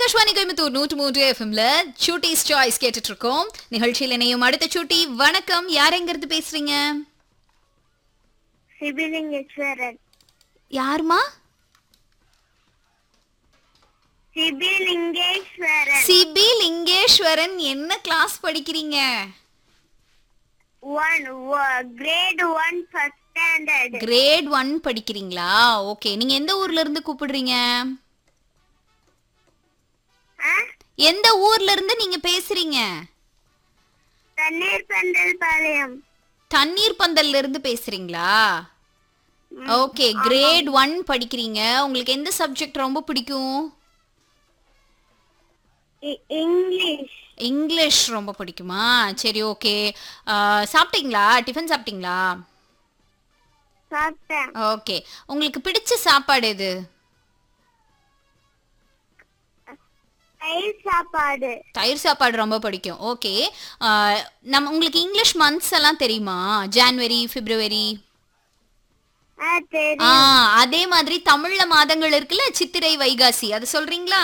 ஆகாஷ்வாணி கோயம்புத்தூர் நூற்று மூன்று எஃப்எம்ல சூட்டிஸ் சாய்ஸ் கேட்டுட்டு இருக்கோம் நிகழ்ச்சியில் இணையும் அடுத்த சூட்டி வணக்கம் யார் எங்க இருந்து பேசுறீங்க சிபிலிங்கேஸ்வரன் யாருமா சிபிலிங்கேஸ்வரன் சிபி லிங்கேஸ்வரன் என்ன கிளாஸ் படிக்கிறீங்க one grade one first standard grade one படிக்கிறீங்களா ஓகே நீங்க எந்த ஊர்ல இருந்து கூப்பிடுறீங்க எந்த ஊர்ல இருந்து நீங்க பேசுறீங்க தண்ணீர் பந்தல் பாளையம் தண்ணீர் பந்தல்ல இருந்து பேசுறீங்களா ஓகே கிரேட் ஒன் படிக்கிறீங்க உங்களுக்கு எந்த சப்ஜெக்ட் ரொம்ப பிடிக்கும் இ- இங்கிலீஷ் இங்கிலீஷ் ரொம்ப பிடிக்குமா சரி ஓகே சாப்பிட்டீங்களா டிஃபன் சாப்பிட்டீங்களா சாப்பிட்டேன் ஓகே உங்களுக்கு பிடிச்ச சாப்பாடு எது தயிர் சாப்பாடு தயிர் சாப்பாடு ரொம்ப பிடிக்கும் ஓகே நம்ம உங்களுக்கு இங்கிலீஷ் மந்த்ஸ் எல்லாம் தெரியுமா ஜான்வரி பிப்ரவரி ஆ சரி ஆ அதே மாதிரி தமிழ்ல மாதங்கள் இருக்குல்ல சித்திரை வைகாசி அது சொல்றீங்களா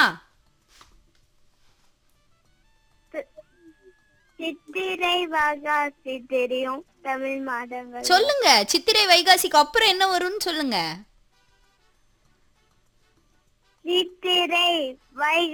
சித்திரை வாகாசி தெரியும் தமிழ் மாதங்கள் சொல்லுங்க சித்திரை வைகாசிக்கு அப்புறம் என்ன வரும்னு சொல்லுங்க சித்திரை வை